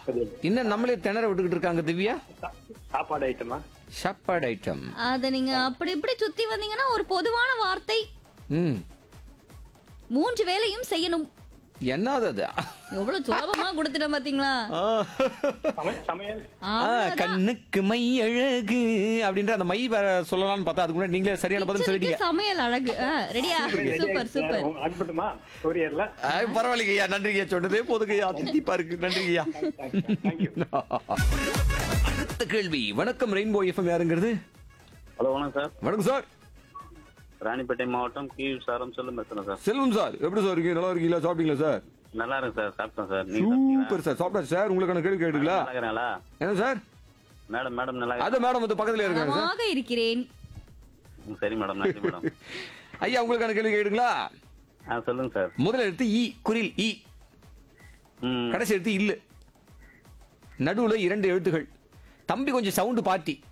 இன்னும் நம்மளே திணற விட்டுக்கிட்டு இருக்காங்க திவ்யா சா- சாப்பாடு ஐட்டமா சாப்பாடு ஐட்டம் அத நீங்க அப்படி இப்படி சுத்தி வந்தீங்கன்னா ஒரு பொதுவான வார்த்தை ம் மூன்று வேலையும் செய்யணும் என்னது அது எவ்வளவு சுலபமா கொடுத்துட்டேன் பாத்தீங்களா ஆ. சமை- சமையல் ஆ, அவ்வளவுதான். கண்ணுக்கு மை அழகு அப்படின்ற அந்த மை வேற சொல்லலாம்னு பார்த்தா அதுக்கு முன்னாடி நீங்களே சரியான பதில் சொல்லிட்டீங்க கிச்சனுக்கு சமையல் அழகு ஆ, ரெடியா சூப்பர் சூப்பர் உங்க அனுப்பட்டுமா கொரியர்ல ஆ, பரவாயில்லைங்கய்யா நன்றிங்கய்யா சொன்னதே போதுங்கய்யா தித்திப்பா இருக்கு நன்றிங்கய்யா தேங்க்யூ அடுத்த கேள்வி வணக்கம் ரெயின்போ எஃப்எம் யாருங்கிறது ஹலோ வணக்கம் சார் வணக்கம் சார் ராணிப்பேட்டை மாவட்டம் கீழ் சாரம் சொல்லும் பேசுறேன் சார் செல்வம் சார் எப்படி சார் இருக்கீங்க நல்லா இருக்கீங்களா சாப்பிட்டீங்களா சார் நல்லா இருக்கு சார் சாப்பிட்டேன் சார் நீங்க சாப்பிட்டீங்களா? சூப்பர் சார் சாப்பிட்டா சார் உங்களுக்கான கேள்வி கேட்டுங்களா நல்லா இருக்கிறீங்களா என்ன சார் மேடம் மேடம் நல்லா அது மேடம் வந்து பக்கத்துல இருக்காங்க சார் நலமாக இருக்கிறேன் இருக்கிறீங்களா? சரி மேடம் நன்றி மேடம் ஐயா உங்களுக்கான கேள்வி கேட்டுங்களா ஆ சொல்லுங்க சார் முதல் எழுத்து இ குரில் இ ம் கடைசி எழுத்து இல்லு நடுவுல இரண்டு எழுத்துகள் தம்பி கொஞ்சம் சவுண்டு பாட்டி